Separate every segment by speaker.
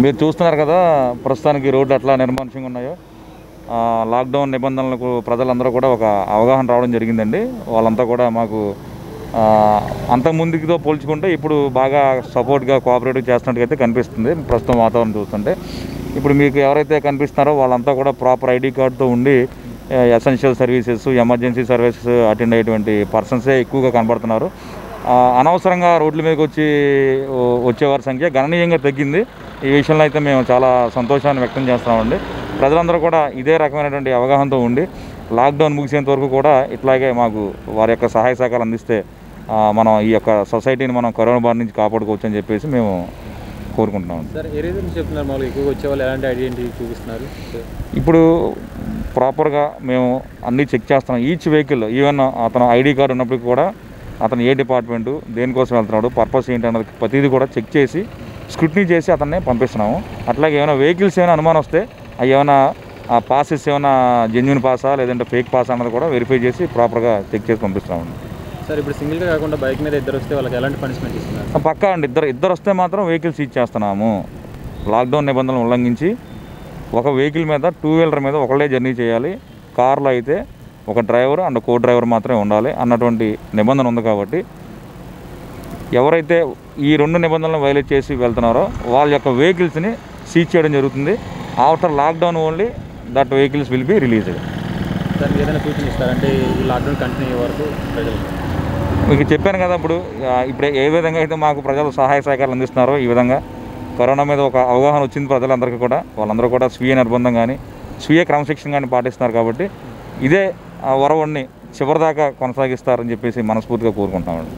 Speaker 1: మీరు చూస్తున్నారు కదా ప్రస్తుతానికి రోడ్లు ఎట్లా నిర్మానుష్యంగా ఉన్నాయో ఆ, లాక్డౌన్ నిబంధనలకు ప్రజలందరూ కూడా ఒక అవగాహన రావడం జరిగిందండి వాళ్ళంతా కూడా మాకు ఆ, అంతకుముందుతో పోల్చుకుంటే ఇప్పుడు బాగా సపోర్ట్గా కోఆపరేటివ్ చేస్తున్నట్టుగా అయితే కనిపిస్తుంది ప్రస్తుతం వాతావరణం చూస్తుంటే ఇప్పుడు మీకు ఎవరైతే కనిపిస్తున్నారో వాళ్ళంతా కూడా ప్రాపర్ ఐడి కార్డుతో ఉండి essential services emergency services attend అయ్యేటువంటి పర్సన్సే ఎక్కువగా కనబడుతున్నారు ఆ, అనవసరంగా రోడ్ల మీదకి వచ్చి ఓ- వచ్చేవారి సంఖ్య గణనీయంగా తగ్గింది ఈ విషయంలో అయితే మేము చాలా సంతోషాన్ని వ్యక్తం చేస్తామండి ప్రజలందరూ కూడా ఇదే రకమైనటువంటి అవగాహనతో ఉండి లాక్డౌన్ ముగిసేంత వరకు కూడా ఇట్లాగే మాకు వారి యొక్క సహాయ సహకారాలు అందిస్తే ఆ, మనం ఈ యొక్క సొసైటీని మనం కరోనా బారి నుంచి కాపాడుకోవచ్చు అని చెప్పేసి మేము కోరుకుంటున్నాం
Speaker 2: సార్ ఏ రీజన్ చెప్తున్నారు మామూలుగా ఎక్కువగా వచ్చేవాళ్ళు ఎలాంటి ఐడెంటిటీ చూపిస్తున్నారు
Speaker 1: ఇప్పుడు ప్రాపర్గా మేము అన్నీ చెక్ చేస్తున్నాం ఈచ్ వెహికల్ ఈవెన్ అతను ఐడి కార్డు ఉన్నప్పటికీ కూడా అతను ఏ డిపార్ట్మెంటు దేనికోసం వెళ్తున్నాడు పర్పస్ ఏంటి అన్నది ప్రతిదీ కూడా చెక్ చేసి స్క్రూట్నీ చేసి అతన్ని పంపిస్తున్నాము అట్లాగే ఏమైనా వెహికల్స్ ఏమైనా అనుమానం వస్తే అవి ఏమైనా ఆ పాసెస్ ఏమైనా జెన్యున్ పాసా లేదంటే ఫేక్ పాస్ అన్నది కూడా వెరిఫై చేసి ప్రాపర్గా చెక్ చేసి పంపిస్తున్నాము
Speaker 2: సార్ ఇప్పుడు సింగిల్గా కాకుండా బైక్ మీద ఇద్దరు వస్తే వాళ్ళకి ఎలాంటి పనిష్మెంట్ ఇస్తున్నారు
Speaker 1: పక్కా అండి ఇద్దరు ఇద్దరు వస్తే మాత్రం వెహికల్ సీజ్ చేస్తున్నాము లాక్డౌన్ నిబంధనలు ఉల్లంఘించి ఒక వెహికల్ మీద టూ వీలర్ మీద ఒకళ్ళే జర్నీ చేయాలి కార్లో అయితే ఒక డ్రైవర్ అండ్ కో డ్రైవర్ మాత్రమే ఉండాలి అన్నటువంటి నిబంధన ఉంది కాబట్టి ఎవరైతే ఈ రెండు నిబంధనలను వైలేట్ చేసి వెళ్తున్నారో వాళ్ళ యొక్క వెహికల్స్ని సీజ్ చేయడం జరుగుతుంది after lockdown only that vehicles will be released
Speaker 2: sir ఏదైనా సూచన ఇస్తారంటే ఈ లాక్డౌన్ కంటిన్యూ అయ్యే వరకు ప్రజలు
Speaker 1: మీకు చెప్పాను కదా ఇప్పుడు ఆ, ఇప్పుడు ఏ విధంగా అయితే మాకు ప్రజలు సహాయ సహకారాలు అందిస్తున్నారో ఈ విధంగా కరోనా మీద ఒక అవగాహన వచ్చింది ప్రజలందరికీ కూడా వాళ్ళందరూ కూడా స్వీయ నిర్బంధం కానీ స్వీయ క్రమశిక్షణ కానీ పాటిస్తున్నారు కాబట్టి ఇదే ఆ వరవడిని చివరిదాకా కొనసాగిస్తారని చెప్పేసి మనస్ఫూర్తిగా కోరుకుంటున్నామండి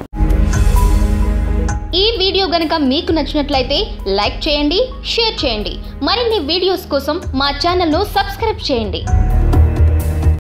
Speaker 3: ఈ వీడియో గనుక మీకు నచ్చినట్లయితే లైక్ చేయండి షేర్ చేయండి మరిన్ని వీడియోస్ కోసం మా ఛానల్ను సబ్స్క్రైబ్ చేయండి